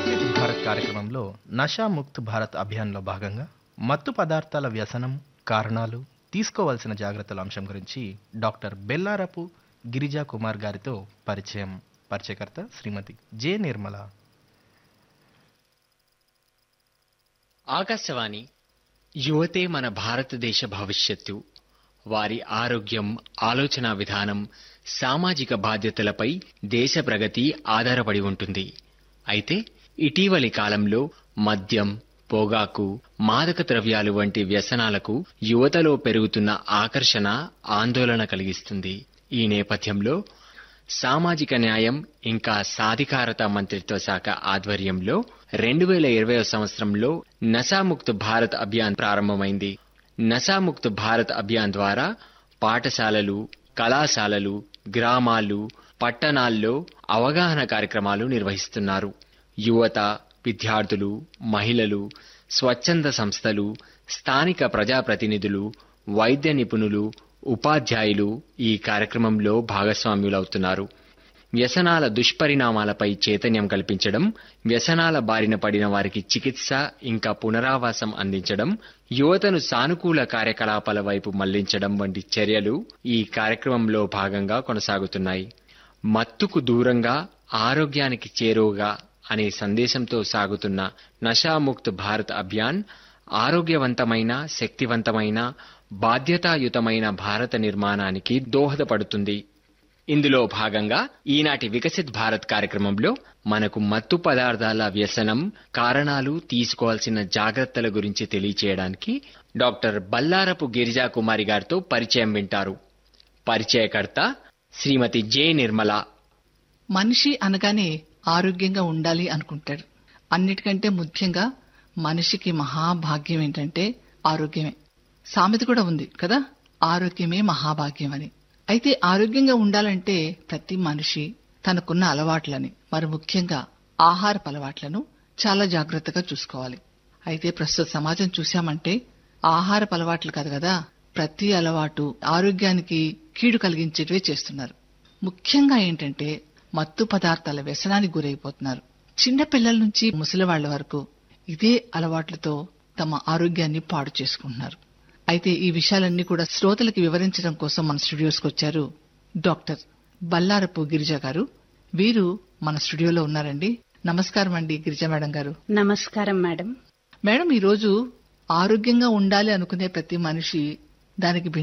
వికసిత్ భారత్ కార్యక్రమంలో నషా ముక్త్ భారత్ అభియాన్లో భాగంగా మత్తు పదార్థాల వ్యసనం కారణాలు తీసుకోవాల్సిన జాగ్రత్తల అంశం గురించి డాక్టర్ బెల్లారపు గిరిజా కుమార్ గారితో పరిచయం పరిచయకర్త శ్రీమతి జె నిర్మల ఆకాశవాణి యువతే మన భారతదేశ భవిష్యత్తు వారి ఆరోగ్యం ఆలోచన విధానం సామాజిక బాధ్యతలపై దేశ ప్రగతి ఆధారపడి ఉంటుంది అయితే ఇటీవలి కాలంలో మద్యం పొగాకు మాదక ద్రవ్యాలు వంటి వ్యసనాలకు యువతలో పెరుగుతున్న ఆకర్షణ ఆందోళన కలిగిస్తుంది ఈ నేపథ్యంలో సామాజిక న్యాయం ఇంకా సాధికారత మంత్రిత్వ శాఖ ఆధ్వర్యంలో రెండు వేల ఇరవై సంవత్సరంలో నశాముక్త్ భారత్ అభియాన్ ప్రారంభమైంది నశాముక్త్ భారత్ అభియాన్ ద్వారా పాఠశాలలు కళాశాలలు గ్రామాలు పట్టణాల్లో అవగాహన కార్యక్రమాలు నిర్వహిస్తున్నారు యువత విద్యార్థులు మహిళలు స్వచ్ఛంద సంస్థలు స్థానిక ప్రజాప్రతినిధులు వైద్య నిపుణులు ఉపాధ్యాయులు ఈ కార్యక్రమంలో భాగస్వామ్యులవుతున్నారు వ్యసనాల దుష్పరిణామాలపై చైతన్యం కల్పించడం వ్యసనాల బారిన పడిన వారికి చికిత్స ఇంకా పునరావాసం అందించడం యువతను సానుకూల కార్యకలాపాల వైపు మళ్లించడం వంటి చర్యలు ఈ కార్యక్రమంలో భాగంగా కొనసాగుతున్నాయి మత్తుకు దూరంగా ఆరోగ్యానికి చేరువగా అనే సందేశంతో సాగుతున్న నషాముక్త్ భారత్ అభియాన్ ఆరోగ్యవంతమైన శక్తివంతమైన బాధ్యతాయుతమైన భారత నిర్మాణానికి దోహదపడుతుంది ఇందులో భాగంగా ఈనాటి వికసిత్ భారత్ కార్యక్రమంలో మనకు మత్తు పదార్థాల వ్యసనం కారణాలు తీసుకోవాల్సిన జాగ్రత్తల గురించి తెలియచేయడానికి డాక్టర్ బల్లారపు గిరిజా కుమారి గారితో పరిచయం వింటారు పరిచయకర్త శ్రీమతి జె నిర్మల మనిషి అనగానే ఆరోగ్యంగా ఉండాలి అనుకుంటాడు అన్నిటికంటే ముఖ్యంగా మనిషికి మహాభాగ్యం ఏంటంటే ఆరోగ్యమే సామెత కూడా ఉంది కదా ఆరోగ్యమే మహాభాగ్యం అని అయితే ఆరోగ్యంగా ఉండాలంటే ప్రతి మనిషి తనకున్న అలవాట్లని మరి ముఖ్యంగా ఆహారపు అలవాట్లను చాలా జాగ్రత్తగా చూసుకోవాలి అయితే ప్రస్తుత సమాజం చూశామంటే ఆహారపు అలవాట్లు కాదు కదా ప్రతి అలవాటు ఆరోగ్యానికి కీడు కలిగించేటివే చేస్తున్నారు ముఖ్యంగా ఏంటంటే మత్తు పదార్థాల వ్యసనానికి గురైపోతున్నారు చిన్న పిల్లల నుంచి ముసలి వాళ్ళ వరకు ఇదే అలవాట్లతో తమ ఆరోగ్యాన్ని పాడు చేసుకుంటున్నారు అయితే ఈ విషయాలన్నీ కూడా శ్రోతలకు వివరించడం కోసం మన స్టూడియోస్కి వచ్చారు డాక్టర్ బల్లారపు గిరిజ గారు వీరు మన స్టూడియోలో ఉన్నారండి నమస్కారం అండి గిరిజ మేడం గారు నమస్కారం మేడం మేడం ఈ రోజు ఆరోగ్యంగా ఉండాలి అనుకునే ప్రతి మనిషి దానికి